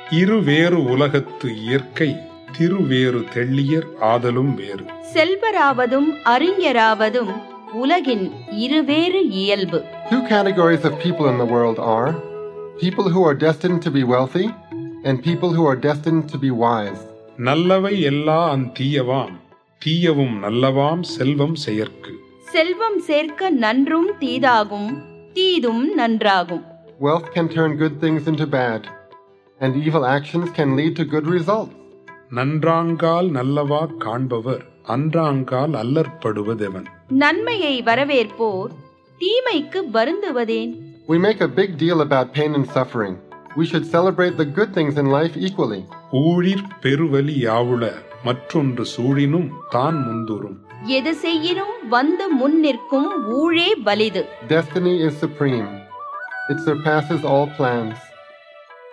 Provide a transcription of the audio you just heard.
இருவேறு உலகத்து இயற்கை திருவேறு தெள்ளியர் ஆதலும் வேறு செல்வராவதும் அறிஞராவதும் உலகின் இருவேறு இயல்பு Two categories of people in the world are people who are destined to be wealthy and people who are destined to be wise. நல்லவை எல்லா அந்தீயவாம் தீயவும் நல்லவாம் செல்வம் செயற்கு செல்வம் சேர்க்க நன்றும் தீதாகும் தீதும் நன்றாகும் Wealth can turn good things into bad, and evil actions can lead to good results. நன்றாங்கால் நல்லவா காண்பவர் அன்றாங்கால் அல்லற்படுவதெவன் நன்மையை வரவேற்போர் தீமைக்கு வருந்துவதேன் We make a big deal about pain and suffering. We should celebrate the good things in life equally. ஊழிற் பெருவலி யாவுள மற்றொன்று சூழினும் தான் முந்துரும் எது செய்யினும் வந்து முன் நிற்கும் ஊழே வலிது Destiny is supreme, it surpasses all plans.